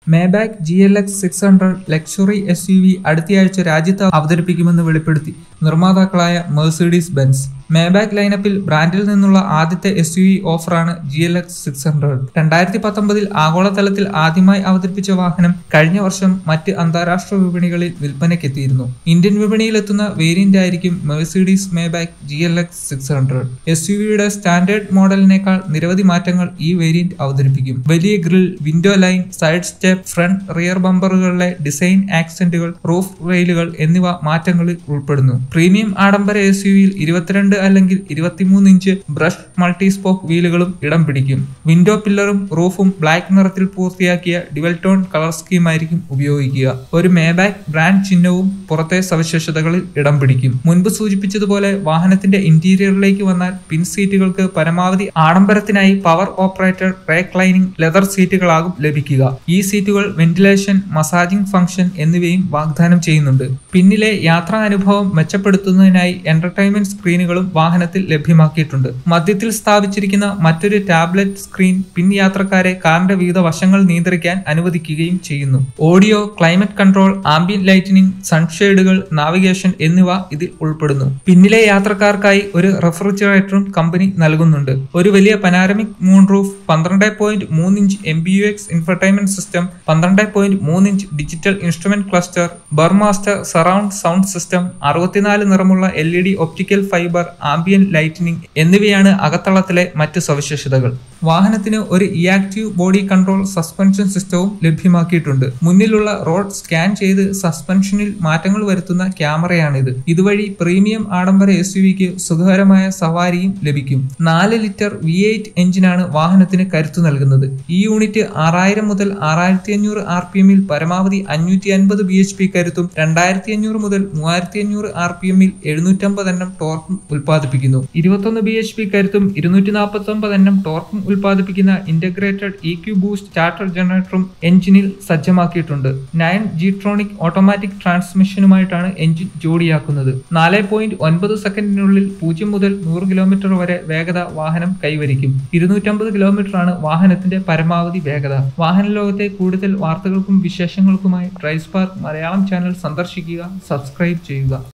Maybach G L X six hundred luxury S U V അടുത്തയാഴ്ച രാജ്യത്ത് അവതരിപ്പിക്കുമെന്ന് വെളിപ്പെടുത്തി നിർമ്മാതാക്കളായ മെഴ്സിഡീസ് ബെൻസ് മേബാക്ക് ലൈനപ്പിൽ ബ്രാൻഡിൽ നിന്നുള്ള ആദ്യത്തെ എസ് യു വി ഓഫറാണ് G L X six hundred രണ്ടായിരത്തി പത്തൊമ്പതിൽ ആഗോളതലത്തിൽ ആദ്യമായി അവതരിപ്പിച്ച വാഹനം കഴിഞ്ഞ വർഷം മറ്റ് അന്താരാഷ്ട്ര വിപണികളിൽ വിൽപ്പനയ്ക്കെത്തിയിരുന്നു ഇന്ത്യൻ വിപണിയിലെത്തുന്ന വേരിയന്റ് ആയിരിക്കും Mercedes Maybach G L X six hundred S U വിയുടെ സ്റ്റാൻഡേർഡ് മോഡലിനേക്കാൾ നിരവധി മാറ്റങ്ങൾ ഈ വേരിയന്റ് അവതരിപ്പിക്കും വലിയ grille window line side step front rear ബമ്പറുകളിലെ ഡിസൈൻ ആക്സെന്റുകൾ റൂഫ് റെയിലുകൾ എന്നിവ മാറ്റങ്ങളിൽ ഉൾപ്പെടുന്നു പ്രീമിയം ആഡംബര എസ് യു വിയിൽ ഇരുപത്തിരണ്ട് അല്ലെങ്കിൽ ഇരുപത്തിമൂന്ന് ഇഞ്ച് ബ്രഷ് മൾട്ടി സ്പോക്ക് വീലുകളും ഇടം പിടിക്കും വിൻഡോ പില്ലറും റൂഫും ബ്ലാക്ക് നിറത്തിൽ പൂർത്തിയാക്കിയ ഡിവൽ ടോൺ കളർ സ്കീമായിരിക്കും ഉപയോഗിക്കുക ഒരു മേബാക്ക് ബ്രാൻഡ് ചിഹ്നവും പുറത്തെ സവിശേഷതകളിൽ ഇടം പിടിക്കും മുൻപ് സൂചിപ്പിച്ചതുപോലെ വാഹനത്തിന്റെ ഇന്റീരിയറിലേക്ക് വന്നാൽ പിൻ സീറ്റുകൾക്ക് പരമാവധി ആഡംബരത്തിനായി പവർ ഓപ്പറേറ്റഡ് റേക്ലൈനിങ് ലെതർ സീറ്റുകളാകും ലഭിക്കുക ഈ സീറ്റുകൾ വെന്റിലേഷൻ മസാജിംഗ് ഫംഗ്ഷൻ എന്നിവയും വാഗ്ദാനം ചെയ്യുന്നുണ്ട് പിന്നിലെ യാത്രാ അനുഭവം മെച്ചപ്പെടുത്തുന്നതിനായി എന്റർടൈൻമെന്റ് സ്ക്രീനുകളും വാഹനത്തിൽ ലഭ്യമാക്കിയിട്ടുണ്ട് മധ്യത്തിൽ സ്ഥാപിച്ചിരിക്കുന്ന മറ്റൊരു ടാബ്ലറ്റ് സ്ക്രീൻ പിൻ യാത്രക്കാരെ കാറിന്റെ വിവിധ വശങ്ങൾ നിയന്ത്രിക്കാൻ അനുവദിക്കുകയും ചെയ്യുന്നു audio climate control ambient lighting sunshades navigation എന്നിവ ഇതിൽ ഉൾപ്പെടുന്നു പിന്നിലെ യാത്രക്കാർക്കായി ഒരു റെഫ്രിജറേറ്ററും കമ്പനി നൽകുന്നുണ്ട് ഒരു വലിയ പനാരമിക് മൂൺ റൂഫ് പന്ത്രണ്ട് പോയിന്റ് മൂന്ന് inch M B U X infotainment system പന്ത്രണ്ട് പോയിന്റ് മൂന്ന് inch digital instrument cluster Burmester surround sound system അറുപത്തിനാല് നിറമുള്ള L E D optical fibre ambient lighting എന്നിവയാണ് അകത്തളത്തിലെ മറ്റ് സവിശേഷതകൾ വാഹനത്തിന് ഒരു ഇയാക്റ്റീവ് ബോഡി കൺട്രോൾ സസ്പെൻഷൻ സിസ്റ്റവും ലഭ്യമാക്കിയിട്ടുണ്ട് മുന്നിലുള്ള റോഡ് സ്കാൻ ചെയ്ത് സസ്പെൻഷനിൽ മാറ്റങ്ങൾ വരുത്തുന്ന ക്യാമറയാണിത് ഇതുവഴി പ്രീമിയം ആഡംബര എസ് യു വിക്ക് സുഖകരമായ സവാരിയും ലഭിക്കും നാല് ലിറ്റർ വി എയ്റ്റ് എഞ്ചിനാണ് വാഹനത്തിന് കരുത്തു നൽകുന്നത് ഈ യൂണിറ്റ് ആറായിരം മുതൽ ആറായിരത്തി അഞ്ഞൂറ് ആർ പി എമ്മിൽ പരമാവധി അഞ്ഞൂറ്റി അൻപത് ബി എച്ച് പി കരുത്തും രണ്ടായിരത്തി അഞ്ഞൂറ് മുതൽ മൂവായിരത്തി അഞ്ഞൂറ് ആർ പി എമ്മിൽ എഴുന്നൂറ്റമ്പത് എണ്ണം ടോർക്കും ഉൽപ്പാദിപ്പിക്കുന്നു ഇരുപത്തൊന്ന് ബി എച്ച് പി കരുത്തും ഇരുന്നൂറ്റി നാൽപ്പത്തി ഒമ്പത് എണ്ണം ടോർക്കും ഉൽപ്പാദിപ്പിക്കുന്ന integrated E Q boost starter ജനറേറ്ററും എഞ്ചിനിൽ സജ്ജമാക്കിയിട്ടുണ്ട് നയൻ ജിട്രോണിക് ഓട്ടോമാറ്റിക് ട്രാൻസ്മിഷനുമായിട്ടാണ് എഞ്ചിൻ ജോഡിയാക്കുന്നത് നാല് പോയിന്റ് ഒൻപത് സെക്കൻഡിനുള്ളിൽ പൂജ്യം മുതൽ നൂറ് കിലോമീറ്റർ വരെ വേഗത വാഹനം കൈവരിക്കും ഇരുന്നൂറ്റമ്പത് കിലോമീറ്റർ ആണ് വാഹനത്തിന്റെ പരമാവധി വേഗത വാഹന ലോകത്തെ കൂടുതൽ വാർത്തകൾക്കും വിശേഷങ്ങൾക്കുമായി ഡ്രൈവ് സ്പാർക്ക് മലയാളം ചാനൽ സന്ദർശിക്കുക സബ്സ്ക്രൈബ് ചെയ്യുക